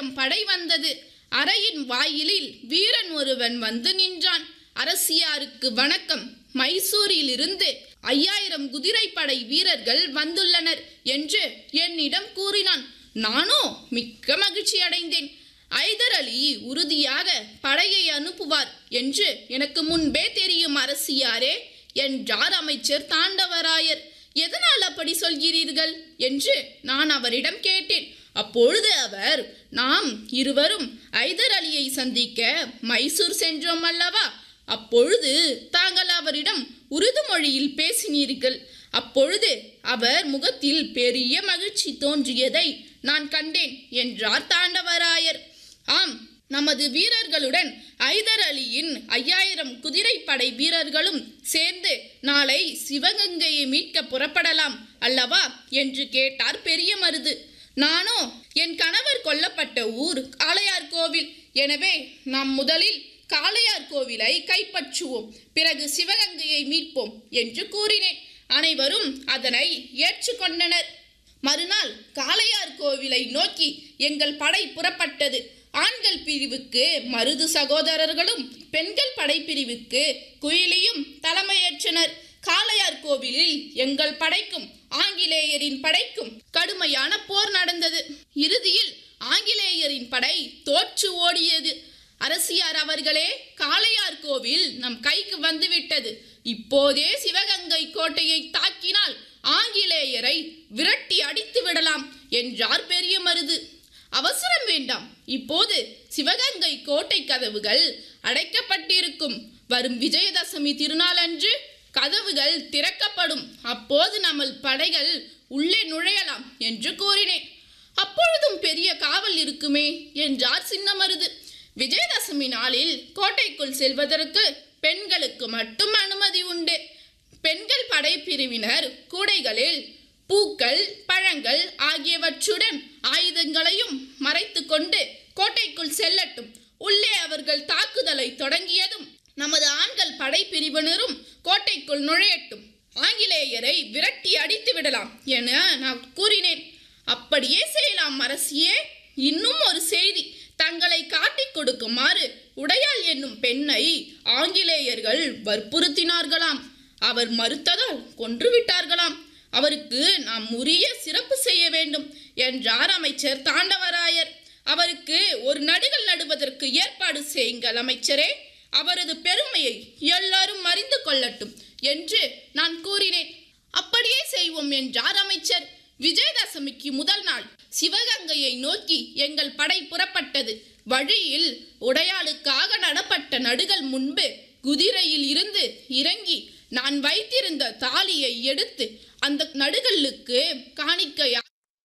ஐயாயிரம் படை வந்தது அறையின் வாயிலில் வீரன் ஒருவன் வந்து நின்றான் அரசியாருக்கு வணக்கம் மைசூரிலிருந்து ஐயாயிரம் குதிரைப்படை வீரர்கள் வந்துள்ளனர் என்று என்னிடம் கூறினான் நானோ மிக்க மகிழ்ச்சி அடைந்தேன் ஐதர் அலி உறுதியாக படையை அனுப்புவார் என்று எனக்கு முன்பே தெரியும் அரசியாரே என்றார் அமைச்சர் தாண்டவராயர் எதனால் அப்படி சொல்கிறீர்கள் என்று நான் அவரிடம் கேட்டேன் அப்பொழுது அவர் நாம் இருவரும் ஐதர் அலியை சந்திக்க மைசூர் சென்றோம் அல்லவா அப்பொழுது தாங்கள் அவரிடம் உருது மொழியில் பேசினீர்கள் அப்பொழுது அவர் முகத்தில் பெரிய மகிழ்ச்சி தோன்றியதை நான் கண்டேன் என்றார் தாண்டவராயர் ஆம் நமது வீரர்களுடன் ஐதர் அலியின் ஐயாயிரம் குதிரைப்படை வீரர்களும் சேர்ந்து நாளை சிவகங்கையை மீட்க புறப்படலாம் அல்லவா என்று கேட்டார் பெரிய மருது நானோ என் கணவர் கொல்லப்பட்ட ஊர் காளையார் கோவில் எனவே நாம் முதலில் காளையார் கோவிலை கைப்பற்றுவோம் பிறகு சிவகங்கையை மீட்போம் என்று கூறினேன் அனைவரும் அதனை ஏற்றுக்கொண்டனர் மறுநாள் காளையார் கோவிலை நோக்கி எங்கள் படை புறப்பட்டது ஆண்கள் பிரிவுக்கு மருது சகோதரர்களும் பெண்கள் படைப்பிரிவுக்கு குயிலியும் தலைமையேற்றனர் காளையார் கோவிலில் எங்கள் படைக்கும் ஆங்கிலேயரின் படைக்கும் கடுமையான போர் நடந்தது இறுதியில் ஆங்கிலேயரின் படை தோற்று ஓடியது அரசியார் அவர்களே காளையார் கோவில் நம் கைக்கு வந்துவிட்டது இப்போதே சிவகங்கை கோட்டையை தாக்கினால் ஆங்கிலேயரை விரட்டி அடித்து விடலாம் என்றார் பெரிய மருது அவசரம் வேண்டாம் இப்போது சிவகங்கை கோட்டை கதவுகள் அடைக்கப்பட்டிருக்கும் வரும் விஜயதசமி திருநாளன்று கதவுகள் திறக்கப்படும் அப்போது நம்ம படைகள் உள்ளே நுழையலாம் என்று கூறினேன் அப்பொழுதும் பெரிய காவல் இருக்குமே என்றார் சின்னமருது விஜயதசமி நாளில் கோட்டைக்குள் செல்வதற்கு பெண்களுக்கு மட்டும் அனுமதி உண்டு பெண்கள் படைப்பிரிவினர் கூடைகளில் பூக்கள் பழங்கள் ஆகியவற்றுடன் ஆயுதங்களையும் மறைத்து கொண்டு கோட்டைக்குள் செல்லட்டும் உள்ளே அவர்கள் தாக்குதலை தொடங்கியதும் நமது ஆண்கள் படைப்பிரிவினரும் கோட்டைக்குள் நுழையட்டும் ஆங்கிலேயரை விரட்டி அடித்து விடலாம் என நான் கூறினேன் அப்படியே செய்யலாம் அரசியே இன்னும் ஒரு செய்தி தங்களை காட்டிக் கொடுக்குமாறு உடையாள் என்னும் பெண்ணை ஆங்கிலேயர்கள் வற்புறுத்தினார்களாம் அவர் மறுத்ததால் கொன்று விட்டார்களாம் அவருக்கு நாம் உரிய சிறப்பு செய்ய வேண்டும் என்றார் அமைச்சர் தாண்டவராயர் அவருக்கு ஒரு நடுகள் நடுவதற்கு ஏற்பாடு செய்யுங்கள் அமைச்சரே அவரது பெருமையை எல்லாரும் அறிந்து கொள்ளட்டும் என்று நான் கூறினேன் அப்படியே செய்வோம் என்றார் அமைச்சர் விஜயதசமிக்கு முதல் நாள் சிவகங்கையை நோக்கி எங்கள் படை புறப்பட்டது வழியில் உடையாளுக்காக நடப்பட்ட நடுகள் முன்பு குதிரையில் இருந்து இறங்கி நான் வைத்திருந்த தாலியை எடுத்து அந்த நடுகல்லுக்கு காணிக்கையா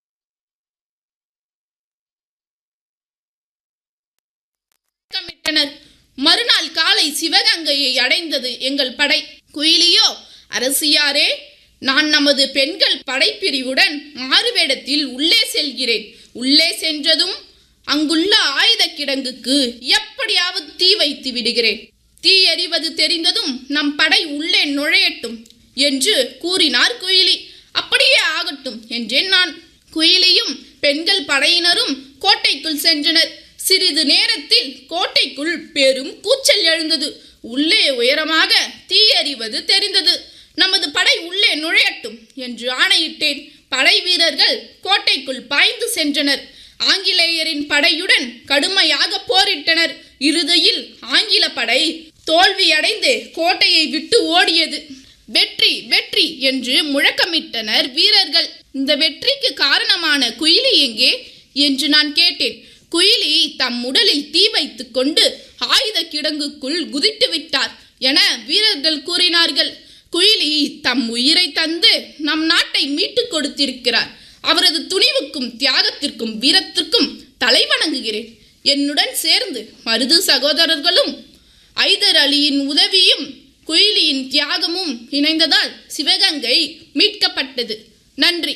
முழக்கமிட்டனர் மறுநாள் காலை சிவகங்கையை அடைந்தது எங்கள் படை குயிலியோ அரசியாரே நான் நமது பெண்கள் படைப்பிரிவுடன் மாறுவேடத்தில் உள்ளே செல்கிறேன் உள்ளே சென்றதும் அங்குள்ள ஆயுத கிடங்குக்கு எப்படியாவது தீ வைத்து விடுகிறேன் தீ எறிவது தெரிந்ததும் நம் படை உள்ளே நுழையட்டும் என்று கூறினார் குயிலி அப்படியே ஆகட்டும் என்றேன் நான் குயிலியும் பெண்கள் படையினரும் கோட்டைக்குள் சென்றனர் சிறிது நேரத்தில் கோட்டைக்குள் பெரும் கூச்சல் எழுந்தது உள்ளே உயரமாக தீ எறிவது தெரிந்தது நமது படை உள்ளே நுழையட்டும் என்று ஆணையிட்டேன் படை வீரர்கள் கோட்டைக்குள் பாய்ந்து சென்றனர் ஆங்கிலேயரின் படையுடன் கடுமையாக போரிட்டனர் இறுதியில் ஆங்கில படை தோல்வியடைந்து கோட்டையை விட்டு ஓடியது வெற்றி வெற்றி என்று முழக்கமிட்டனர் வீரர்கள் இந்த வெற்றிக்கு காரணமான குயிலி எங்கே என்று நான் கேட்டேன் குயிலி தம் உடலில் தீ வைத்துக் கொண்டு ஆயுத கிடங்குக்குள் குதித்து விட்டார் என வீரர்கள் கூறினார்கள் குயிலி தம் உயிரை தந்து நம் நாட்டை மீட்டுக் கொடுத்திருக்கிறார் அவரது துணிவுக்கும் தியாகத்திற்கும் வீரத்திற்கும் தலை வணங்குகிறேன் என்னுடன் சேர்ந்து மருது சகோதரர்களும் ஐதர் அலியின் உதவியும் குயிலியின் தியாகமும் இணைந்ததால் சிவகங்கை மீட்கப்பட்டது நன்றி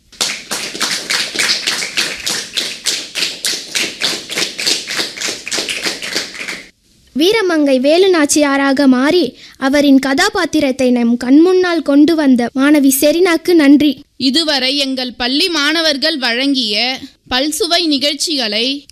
வீரமங்கை வேலுநாச்சியாராக மாறி அவரின் கதாபாத்திரத்தை நம் கண்முன்னால் கொண்டு வந்த மாணவி செரினாக்கு நன்றி இதுவரை எங்கள் பள்ளி மாணவர்கள் வழங்கிய பல்சுவை நிகழ்ச்சிகளை